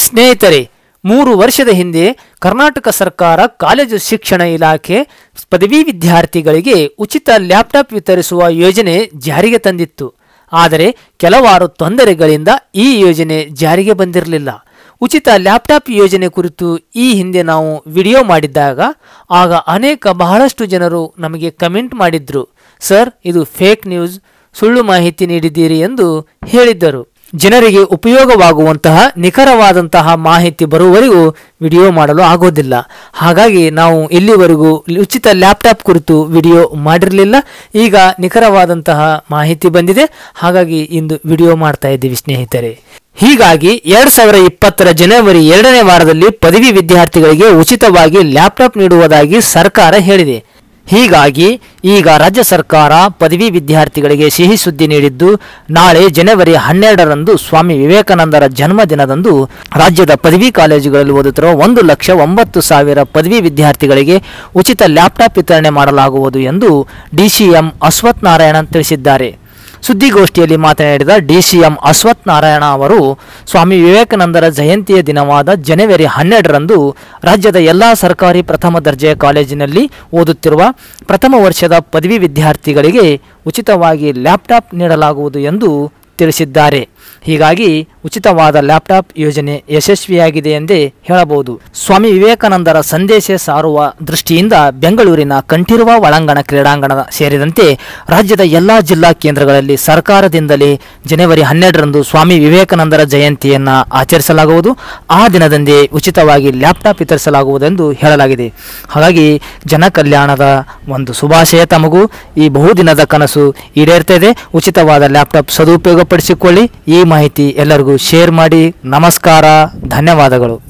ಸ್ನೇಹಿತರೆ ಮೂರು ವರ್ಷದ ಹಿಂದೆ ಕರ್ನಾಟಕ ಸರ್ಕಾರ ಕಾಲೇಜು ಶಿಕ್ಷಣ ಇಲಾಖೆ ಪದವಿ ವಿದ್ಯಾರ್ಥಿಗಳಿಗೆ ಉಚಿತ ಲ್ಯಾಪ್ಟಾಪ್ ವಿತರಿಸುವ ಯೋಜನೆ ಜಾರಿಗೆ ತಂದಿತ್ತು ಆದರೆ ಕೆಲವಾರು ತೊಂದರೆಗಳಿಂದ ಈ ಯೋಜನೆ ಜಾರಿಗೆ ಬಂದಿರಲಿಲ್ಲ ಉಚಿತ ಲ್ಯಾಪ್ಟಾಪ್ ಯೋಜನೆ ಕುರಿತು ಈ ಹಿಂದೆ ನಾವು ವಿಡಿಯೋ ಮಾಡಿದ್ದಾಗ ಆಗ ಅನೇಕ ಬಹಳಷ್ಟು ಜನರು ನಮಗೆ ಕಮೆಂಟ್ ಮಾಡಿದ್ರು ಸರ್ ಇದು ಫೇಕ್ ನ್ಯೂಸ್ ಸುಳ್ಳು ಮಾಹಿತಿ ನೀಡಿದ್ದೀರಿ ಎಂದು ಹೇಳಿದ್ದರು ಜನರಿಗೆ ಉಪಯೋಗವಾಗುವಂತಹ ನಿಖರವಾದಂತಹ ಮಾಹಿತಿ ಬರುವವರೆಗೂ ವಿಡಿಯೋ ಮಾಡಲು ಆಗೋದಿಲ್ಲ ಹಾಗಾಗಿ ನಾವು ಇಲ್ಲಿವರೆಗೂ ಉಚಿತ ಲ್ಯಾಪ್ಟಾಪ್ ಕುರಿತು ವಿಡಿಯೋ ಮಾಡಿರಲಿಲ್ಲ ಈಗ ನಿಖರವಾದಂತಹ ಮಾಹಿತಿ ಬಂದಿದೆ ಹಾಗಾಗಿ ಇಂದು ವಿಡಿಯೋ ಮಾಡ್ತಾ ಇದ್ದೀವಿ ಸ್ನೇಹಿತರೆ ಹೀಗಾಗಿ ಎರಡ್ ಸಾವಿರ ಇಪ್ಪತ್ತರ ಜನವರಿ ಎರಡನೇ ವಾರದಲ್ಲಿ ಪದವಿ ವಿದ್ಯಾರ್ಥಿಗಳಿಗೆ ಉಚಿತವಾಗಿ ಲ್ಯಾಪ್ಟಾಪ್ ನೀಡುವುದಾಗಿ ಸರ್ಕಾರ ಹೇಳಿದೆ ಹೀಗಾಗಿ ಈಗ ರಾಜ್ಯ ಸರ್ಕಾರ ಪದವಿ ವಿದ್ಯಾರ್ಥಿಗಳಿಗೆ ಸಿಹಿ ಸುದ್ದಿ ನೀಡಿದ್ದು ನಾಳೆ ಜನವರಿ ಹನ್ನೆರಡರಂದು ಸ್ವಾಮಿ ವಿವೇಕಾನಂದರ ಜನ್ಮದಿನದಂದು ರಾಜ್ಯದ ಪದವಿ ಕಾಲೇಜುಗಳಲ್ಲಿ ಓದುತ್ತಿರುವ ಒಂದು ಲಕ್ಷ ಒಂಬತ್ತು ಸಾವಿರ ಪದವಿ ವಿದ್ಯಾರ್ಥಿಗಳಿಗೆ ಉಚಿತ ಲ್ಯಾಪ್ಟಾಪ್ ವಿತರಣೆ ಮಾಡಲಾಗುವುದು ಎಂದು ಡಿಸಿಎಂ ಅಶ್ವಥ್ ನಾರಾಯಣನ್ ತಿಳಿಸಿದ್ದಾರೆ ಸುದ್ದಿಗೋಷ್ಠಿಯಲ್ಲಿ ಮಾತನಾಡಿದ ಡಿಸಿಎಂ ಅಶ್ವಥ್ ನಾರಾಯಣ ಅವರು ಸ್ವಾಮಿ ವಿವೇಕಾನಂದರ ಜಯಂತಿಯ ದಿನವಾದ ಜನವರಿ ಹನ್ನೆರಡರಂದು ರಾಜ್ಯದ ಎಲ್ಲ ಸರ್ಕಾರಿ ಪ್ರಥಮ ದರ್ಜೆಯ ಕಾಲೇಜಿನಲ್ಲಿ ಓದುತ್ತಿರುವ ಪ್ರಥಮ ವರ್ಷದ ಪದವಿ ವಿದ್ಯಾರ್ಥಿಗಳಿಗೆ ಉಚಿತವಾಗಿ ಲ್ಯಾಪ್ಟಾಪ್ ನೀಡಲಾಗುವುದು ಎಂದು ತಿಳಿಸಿದ್ದಾರೆ ಹೀಗಾಗಿ ಉಚಿತವಾದ ಲ್ಯಾಪ್ಟಾಪ್ ಯೋಜನೆ ಯಶಸ್ವಿಯಾಗಿದೆ ಎಂದೇ ಹೇಳಬಹುದು ಸ್ವಾಮಿ ವಿವೇಕಾನಂದರ ಸಂದೇಶ ಸಾರುವ ದೃಷ್ಟಿಯಿಂದ ಬೆಂಗಳೂರಿನ ಕಂಠೀರವ ಒಳಾಂಗಣ ಕ್ರೀಡಾಂಗಣ ಸೇರಿದಂತೆ ರಾಜ್ಯದ ಎಲ್ಲಾ ಜಿಲ್ಲಾ ಕೇಂದ್ರಗಳಲ್ಲಿ ಸರ್ಕಾರದಿಂದಲೇ ಜನವರಿ ಹನ್ನೆರಡರಂದು ಸ್ವಾಮಿ ವಿವೇಕಾನಂದರ ಜಯಂತಿಯನ್ನು ಆಚರಿಸಲಾಗುವುದು ಆ ದಿನದಂದೇ ಉಚಿತವಾಗಿ ಲ್ಯಾಪ್ಟಾಪ್ ವಿತರಿಸಲಾಗುವುದೆಂದು ಹೇಳಲಾಗಿದೆ ಹಾಗಾಗಿ ಜನಕಲ್ಯಾಣದ ಒಂದು ಶುಭಾಶಯ ತಮಗೂ ಈ ಬಹುದಿನದ ಕನಸು ಈಡೇರ್ತಾ ಇದೆ ಉಚಿತವಾದ ಲ್ಯಾಪ್ಟಾಪ್ ಸದುಪಯೋಗಪಡಿಸಿಕೊಳ್ಳಿ ಈ ಮಾಹಿತಿ ಎಲ್ಲರಿಗೂ ಶೇರ್ ಮಾಡಿ ನಮಸ್ಕಾರ ಧನ್ಯವಾದಗಳು